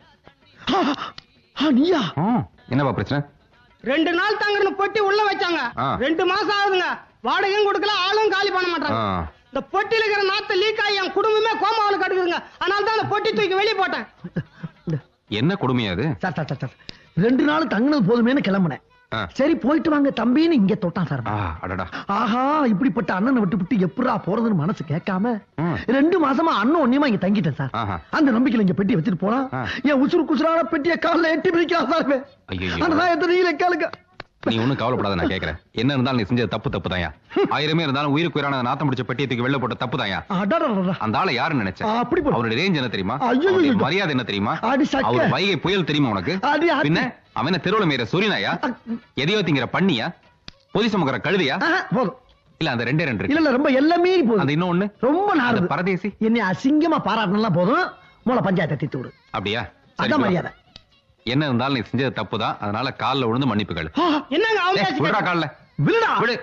நீயா என்னப்பா பிரச்சனை ரெண்டு நாள் தாங்கன்னு பொட்டி உள்ள வச்சாங்க ஆ. ரெண்டு மாசம் ஆகுதுங்க வாடகையும் கொடுக்கல ஆளும் காலி பண்ண மாட்டாங்க ஆ. இந்த பொட்டில இருக்கிற நாத்த லீக் ஆகி என் குடும்பமே கோமாவில் கடுக்குதுங்க அதனால தான் அந்த பொட்டி தூக்கி வெளியே போட்டேன் என்ன கொடுமையா அது சார் சார் சார் சார் ரெண்டு நாள் தங்கினது போதுமேன்னு கிளம்புனேன் ஆ. சரி போயிட்டு வாங்க தம்பின்னு இங்க தொட்டான் சார் ஆ, அடடா ஆஹா இப்படிப்பட்ட அண்ணனை விட்டு விட்டு எப்படா போறதுன்னு மனசு கேட்காம ம். ரெண்டு மாசமா அண்ணன் ஒன்னியமா இங்க தங்கிட்டேன் சார் ஆஹா. அந்த நம்பிக்கையில இங்க பெட்டி வச்சுட்டு போனா ஆ. என் உசுறு குசுறான பெட்டிய கால்ல எட்டி பிடிக்காம சார் ஐயையோ. அந்த எத்தனை நீல கேளுங்க நீ ஒண்ணும் கவலைப்படாத நான் கேக்குறேன் என்ன இருந்தாலும் நீ செஞ்சது தப்பு தப்பு தாயா ஆயிரமே இருந்தாலும் உயிருக்கு உயிரான அந்த நாத்தம் முடிச்ச பெட்டியை தூக்கி வெளில போட்ட தப்பு தாயா அடடடடா. அந்த ஆளை யாருன்னு நினைச்ச ஆ, அப்படி போடு. அவருடைய ரேஞ்ச் என்ன தெரியுமா ஐயையோ. அவருடைய மரியாதை என்ன தெரியுமா அடி சக்க. அவர் வைகை புயல் தெரியுமா உனக்கு அடி அடி. பின்ன அவன் என்ன தெருவுல மேற சொரினாயா எதையோ திங்கிற பண்ணியா பொதி சுமக்கிற கழுதியா ஆஹா, போதும் இல்ல அந்த ரெண்டே ரெண்டு இல்ல இருக்கு இல்ல ரொம்ப எல்லாமே போதும் அந்த இன்னொன்னு ரொம்ப அந்த நாடு பரதேசி என்னை அசிங்கமா பாராட்டினா போதும் மூல பஞ்சாயத்தை தீத்து விடு அப்படியா சரி, அதான் வா. மரியாதை என்ன இருந்தாலும் நீ செஞ்சது தப்பு தான் அதனால கால்ல விழுந்து மன்னிப்பு கேளு என்னங்க அவங்க ஏய், விடுறா கால்ல விடுடா விடு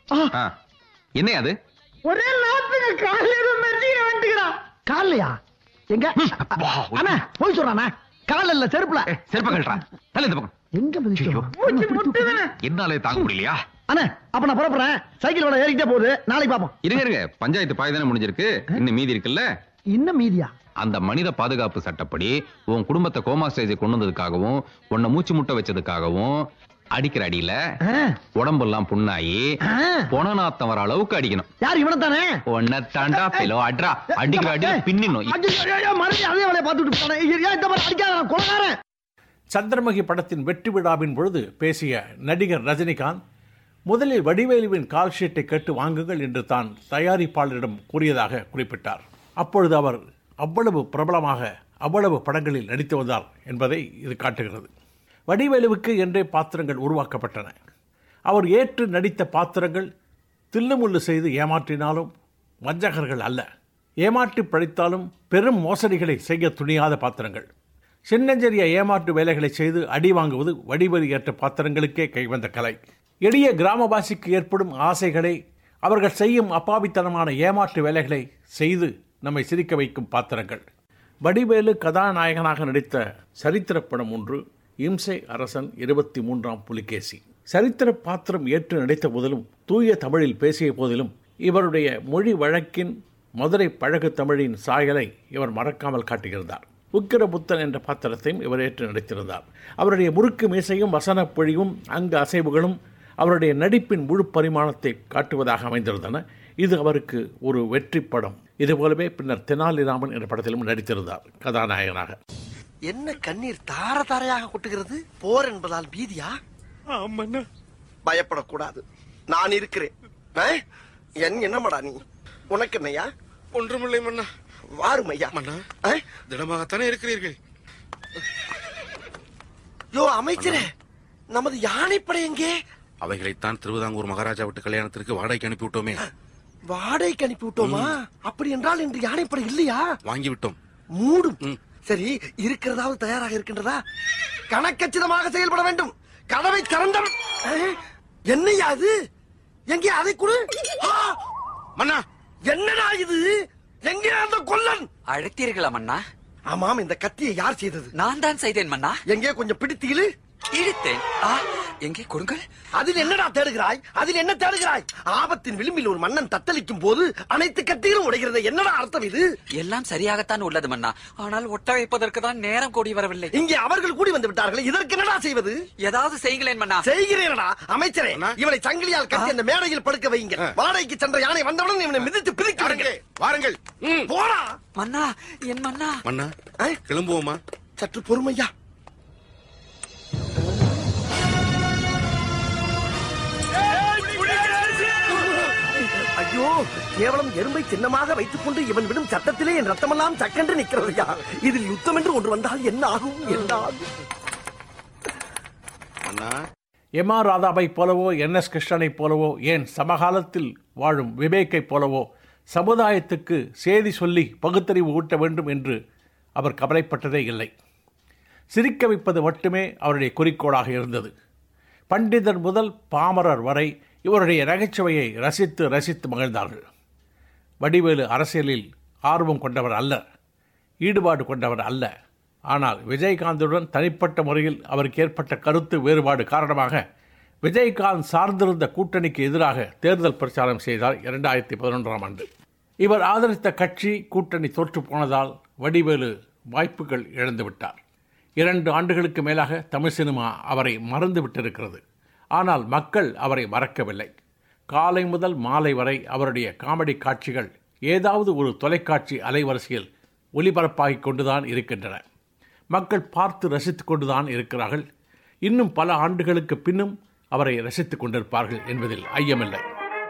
ஆ. என்ன அது ஒரே நாத்துக்கு காலையில ஏதோ மெர்ஜின வந்துக்கிறான் காலையா எங்க அண்ணா போய் சொல்றானே கால இல்ல செருப்புல செருப்ப கழட்டா தலை இந்த பக்கம் எங்க மதிச்சு என்னாலே தாங்க முடியலையா அண்ணா அப்ப நான் புறப்படுறேன் சைக்கிள் விட ஏறிக்கிட்டே போகுது நாளைக்கு பாப்போம் இருங்க இருங்க பஞ்சாயத்து பாய் தானே முடிஞ்சிருக்கு இன்னும் மீதி இருக்குல்ல இன்னும் மீதியா அந்த மனித பாதுகாப்பு சட்டப்படி உன் குடும்பத்தை கோமா ஸ்டேஜ் கொண்டு வந்ததுக்காகவும் உன்னை மூச்சு முட்டை வச்சதுக்காகவும் அடிக்கிற அடியில உடம்பெல்லாம் புண்ணாயி பொணநாத்தம் வர அளவுக்கு அடிக்கணும் யார் இவனை தானே உன்னை தாண்டா பிலோ அட்ரா அடிக்கிற அடியில பின்னிடணும் மறுபடியும் அதே வேலையை பார்த்துட்டு போட்டானே. ஐயா, இந்த மாதிரி அடிக்காத நான் கொலகாரன் சந்திரமுகி படத்தின் வெற்றி விழாவின் பொழுது பேசிய நடிகர் ரஜினிகாந்த் முதலில் வடிவேலுவின் கால் ஷீட்டை கேட்டு வாங்குங்கள் என்று தான் தயாரிப்பாளரிடம் கூறியதாக குறிப்பிட்டார் அப்பொழுது அவர் அவ்வளவு பிரபலமாக அவ்வளவு படங்களில் நடித்து வந்தார் என்பதை இது காட்டுகிறது வடிவேலுவுக்கு என்றே பாத்திரங்கள் உருவாக்கப்பட்டன அவர் ஏற்று நடித்த பாத்திரங்கள் தில்லுமுள்ளு செய்து ஏமாற்றினாலும் வஞ்சகர்கள் அல்ல ஏமாற்றி பழித்தாலும் பெரும் மோசடிகளை செய்ய துணியாத பாத்திரங்கள் சின்னஞ்செறிய ஏமாற்று வேலைகளை செய்து அடி வாங்குவது வடிவரி ஏற்ற பாத்திரங்களுக்கே கைவந்த கலை எளிய கிராமவாசிக்கு ஏற்படும் ஆசைகளை அவர்கள் செய்யும் அப்பாவித்தனமான ஏமாற்று வேலைகளை செய்து நம்மை சிரிக்க வைக்கும் பாத்திரங்கள் வடிவேலு கதாநாயகனாக நடித்த சரித்திரப் படம் ஒன்று இம்சை அரசன் இருபத்தி மூன்றாம் புலிகேசி சரித்திர பாத்திரம் ஏற்று நடித்த போதிலும் தூய தமிழில் பேசிய போதிலும் இவருடைய மொழி வழக்கின் மதுரை பழகு தமிழின் சாயலை இவர் மறக்காமல் காட்டியிருந்தார் உக்கிரபுத்தன் என்ற பாத்திரத்தையும் இவர் ஏற்று நடித்திருந்தார் அவருடைய முறுக்கு மீசையும் வசனப் பொழிவும் அங்கு அசைவுகளும் அவருடைய நடிப்பின் முழு பரிமாணத்தை காட்டுவதாக அமைந்திருந்தன இது அவருக்கு ஒரு வெற்றி படம் இதுபோலவே பின்னர் தெனாலிராமன் என்ற படத்திலும் நடித்திருந்தார் கதாநாயகனாக என்ன கண்ணீர் தார தாரையாக கொட்டுகிறது போர் என்பதால் பீதியா பயப்படக்கூடாது நான் இருக்கிறேன் ஆ? என் என்னமடா நீ உனக்கு என்னையா ஒன்றுமில்லை மன்னா வாரும் ஐயா மன்னா ஆ? திடமாகத்தானே இருக்கிறீர்கள் யோ அமைச்சரே நமது யானைப்படை எங்கே அவைகளைத்தான் திருவிதாங்கூர் மகாராஜா விட்டு கல்யாணத்திற்கு வாடகைக்கு அனுப்பிவிட்டோமே வாடகைக்கு அனுப்பி விட்டோமா அப்படி என்றால் இன்று யானைப்படை இல்லையா வாங்கி விட்டோம் மூடும் சரி இருக்கிறதாவது தயாராக இருக்கின்றதா கணக்கச்சிதமாக செயல்பட வேண்டும் கதவை திறந்த என்னையா அது எங்கே அதை கொடு ஆ! மன்னா என்னடா இது எங்கே அந்த கொல்லன் அழைத்தீர்களா மன்னா ஆமாம் இந்த கத்தியை யார் செய்தது நான் தான் செய்தேன் மன்னா எங்கே கொஞ்சம் பிடித்து இழு இழுத்தேன் ஆ எங்கே கொடுங்கள் அதில் என்னடா தேடுகிறாய் அதில் என்ன தேடுகிறாய் ஆபத்தின் விளிம்பில் ஒரு மன்னன் தத்தளிக்கும் போது அனைத்து கத்திகளும் உடைகிறது என்னடா அர்த்தம் இது எல்லாம் சரியாகத்தான் உள்ளது மன்னா ஆனால் ஒட்ட வைப்பதற்கு தான் நேரம் கூடி வரவில்லை இங்கே அவர்கள் கூடி வந்து விட்டார்கள் இதற்கு என்னடா செய்வது ஏதாவது செய்கிறேன் மன்னா செய்கிறேனடா அமைச்சரே இவனை சங்கிலியால் கட்டி அந்த மேடையில் படுக்க வைங்க வாடகைக்கு சென்ற யானை வந்தவுடன் இவனை மிதித்து பிரிக்க வாருங்கள் போடா மன்னா என் மன்னா மன்னா கிளம்புவோமா சற்று பொறுமையா ஐயோ கேவலம் எறும்பை சின்னமாக வைத்துக் கொண்டு இவன் விடும் சத்தத்திலே என் ரத்தமெல்லாம் சக்கென்று நிற்கிறதையா இதில் யுத்தம் என்று ஒன்று வந்தால் என்ன ஆகும் என்ன ஆகும் மன்னா எம் ஆர் ராதாவை போலவோ என் எஸ் கிருஷ்ணனைப் போலவோ ஏன் சமகாலத்தில் வாழும் விவேக்கைப் போலவோ சமுதாயத்துக்கு செய்தி சொல்லி பகுத்தறிவு ஊட்ட வேண்டும் என்று அவர் கவலைப்பட்டதே இல்லை சிரிக்க வைப்பது மட்டுமே அவருடைய குறிக்கோளாக இருந்தது பண்டிதர் முதல் பாமரர் வரை இவருடைய நகைச்சுவையை ரசித்து ரசித்து மகிழ்ந்தார்கள் வடிவேலு அரசியலில் ஆர்வம் கொண்டவர் அல்ல ஈடுபாடு கொண்டவர் அல்ல ஆனால் விஜயகாந்துடன் தனிப்பட்ட முறையில் அவருக்கு ஏற்பட்ட கருத்து வேறுபாடு காரணமாக விஜயகாந்த் சார்ந்திருந்த கூட்டணிக்கு எதிராக தேர்தல் பிரச்சாரம் செய்தார் இரண்டாயிரத்தி பதினொன்றாம் ஆண்டு இவர் ஆதரித்த கட்சி கூட்டணி தோற்று போனதால் வடிவேலு வாய்ப்புகள் இழந்துவிட்டார் இரண்டு ஆண்டுகளுக்கு மேலாக தமிழ் சினிமா அவரை மறந்து விட்டிருக்கிறது ஆனால் மக்கள் அவரை மறக்கவில்லை காலை முதல் மாலை வரை அவருடைய காமெடி காட்சிகள் ஏதாவது ஒரு தொலைக்காட்சி அலைவரிசையில் ஒளிபரப்பாகிக் கொண்டுதான் இருக்கின்றன மக்கள் பார்த்து ரசித்துக் கொண்டுதான் இருக்கிறார்கள் இன்னும் பல ஆண்டுகளுக்கு பின்னும் அவரை ரசித்துக் கொண்டிருப்பார்கள் என்பதில் ஐயமில்லை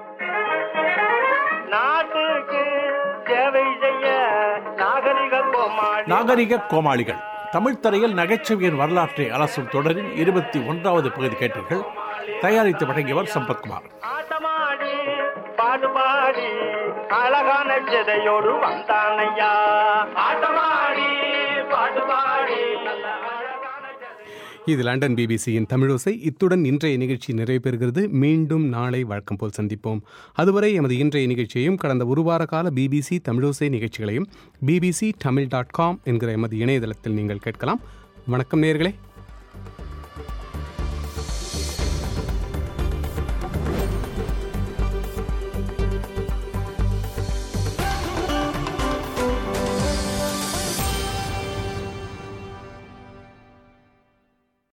நாட்டுக்கு சேவை செய்ய நாகரிக கோமாளி நாகரிக கோமாளிகள் தமிழ் தரையில் நகைச்சுவையின் வரலாற்றை அலசும் தொடரின் இருபத்தி ஒன்றாவது பகுதி கேட்டீர்கள் தயாரித்து வழங்கியவர் சம்பத்குமார் ஆட்டமாடி பாடுபாடி அழகான சிதையோடு வந்தானையா ஆட்டமாடி பாடுபாடி இது லண்டன் பிபிசியின் தமிழோசை இத்துடன் இன்றைய நிகழ்ச்சி நிறைவு பெறுகிறது மீண்டும் நாளை வழக்கம் போல் சந்திப்போம் அதுவரை எமது இன்றைய நிகழ்ச்சியையும் கடந்த ஒரு வார கால பிபிசி தமிழோசை நிகழ்ச்சிகளையும் பிபிசி தமிழ் டாட் காம் என்கிற எமது இணையதளத்தில் நீங்கள் கேட்கலாம் வணக்கம் நேர்களே